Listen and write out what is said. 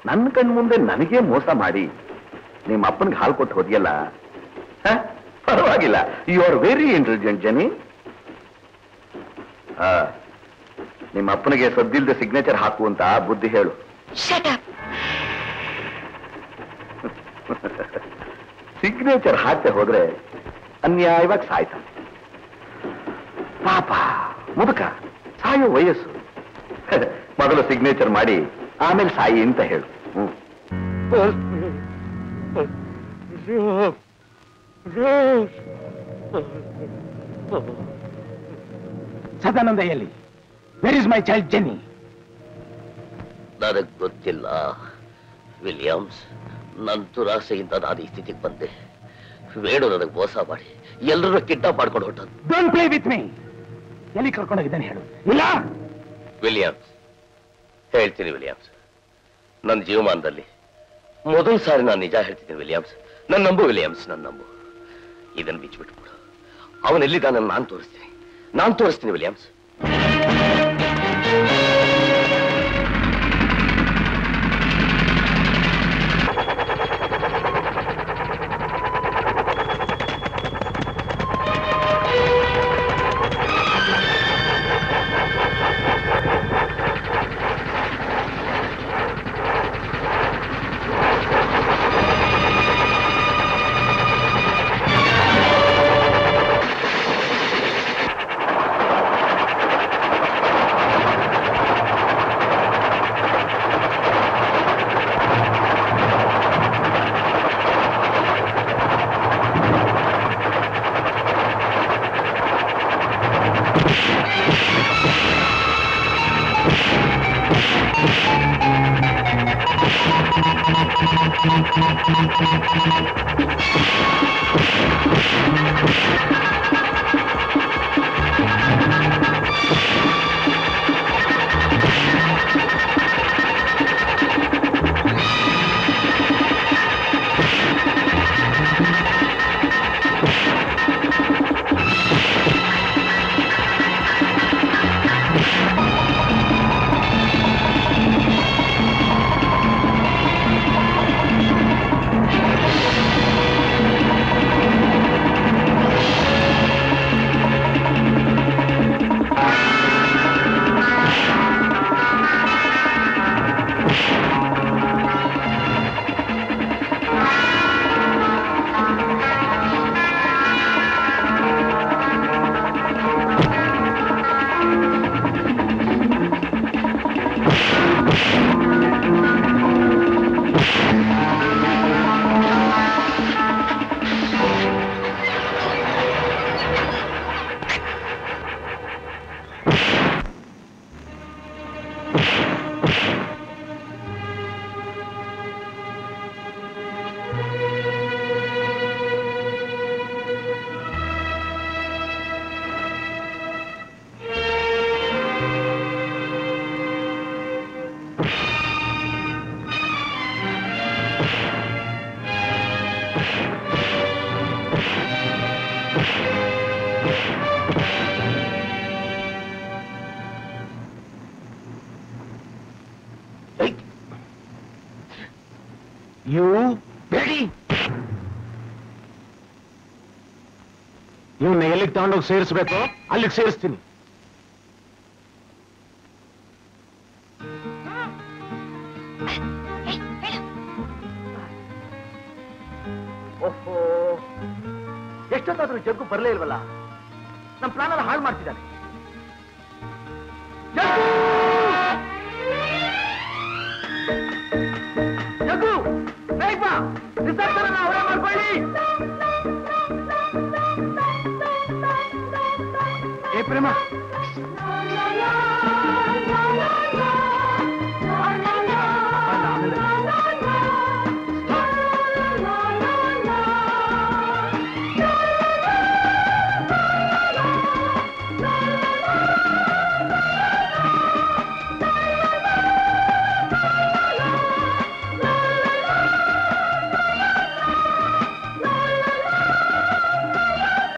ನನ್ನ ಕಣ್ ಮುಂದೆ ನನಗೆ ಮೋಸ ಮಾಡಿ ನಿಮ್ಮ ಅಪ್ಪನಿಗೆ ಹಾಲು ಕೊಟ್ಟು ಹೋದಿಯಲ್ಲ ಹ? ಪರವಾಗಿಲ್ಲ you are very intelligent Jenny ಆ, ನಿಮ್ಮ ಅಪ್ಪನಿಗೆ ಸದ್ದಿಲ್ದ ಸಿಗ್ನೇಚರ್ ಹಾಕು ಅಂತ ಬುದ್ಧಿ ಹೇಳು ಶಟ್ ಅಪ್ ಸಿಗ್ನೇಚರ್ ಹಾಕದೆ ಹೋದ್ರೆ ಅನ್ಯಾಯವಾಗಿ ಸಾಯ್ತಾನೆ ಪಾಪ ಮುದುಕ ಸಾಯೋ ವಯಸ್ಸು ಮೊದಲು ಸಿಗ್ನೇಚರ್ ಮಾಡಿ ಆಮೇಲೆ ಸಾಯಿ ಅಂತ ಹೇಳು ಹ್ಮ್ ಸದಾನಂದ ಎಲ್ಲಿ where is my child Jenny ನನಗ್ ಗೊತ್ತಿಲ್ಲ ವಿಲಿಯಮ್ಸ್ ನನ್ನ ದುರಾಸೆಯಿಂದ ನಾನು ಈ ಸ್ಥಿತಿಗೆ ಬಂದೆ ವೇಣು ನನಗೆ ಮೋಸ ಮಾಡಿ ಎಲ್ಲರೂ ಕಿಡ್ನಾಪ್ ಮಾಡ್ಕೊಂಡು ಹೊರಟ ಡೋಂಟ್ ಪ್ಲೇ ವಿತ್ ಮೀ ಎಲ್ಲಿ ಕರ್ಕೊಂಡೋಗಿದ್ದಾನೆ ಹೇಳು ಇಲ್ಲ ವಿಲಿಯಮ್ಸ್ ಹೇಳ್ತೀನಿ ವಿಲಿಯಮ್ಸ್ ನನ್ನ ಜೀವಮಾನದಲ್ಲಿ ಮೊದಲ ಸಾರಿ ನಾನು ನಿಜ ಹೇಳ್ತಿದ್ದೀನಿ ವಿಲಿಯಮ್ಸ್ ನನ್ನ ನಂಬು ವಿಲಿಯಮ್ಸ್ ನನ್ನ ನಂಬು ಇದನ್ನು ಬಿಚ್ಚಿಬಿಟ್ಬಿಡು ಅವನೆಲ್ಲಿದ್ದಾನೆ ನಾನು ತೋರಿಸ್ತೀನಿ ನಾನು ತೋರಿಸ್ತೀನಿ ವಿಲಿಯಮ್ಸ್ ಯು ಬೇಡಿ ಇವನ್ನ ಎಲ್ಲಿಗೆ ತಗೊಂಡೋಗಿ ಸೇರಿಸ್ಬೇಕು ಅಲ್ಲಿಗೆ ಸೇರಿಸ್ತೀನಿ ಓಹೋ ಎಷ್ಟೊತ್ತಾದ್ರೂ ಜಗ್ಗು ಬರಲೇ ಇಲ್ವಲ್ಲ ನಮ್ಮ ಪ್ಲಾನ್ ಎಲ್ಲ ಹಾಳು ಮಾಡ್ತಿದ್ದಾನೆ ಜಗ್ಗು ಬೇಗ ಬಾ ನಿಸರ್ಗನ ಹೊರ ಮಾಡ್ಕೊಳ್ಳಿ ಏ ಪ್ರೇಮ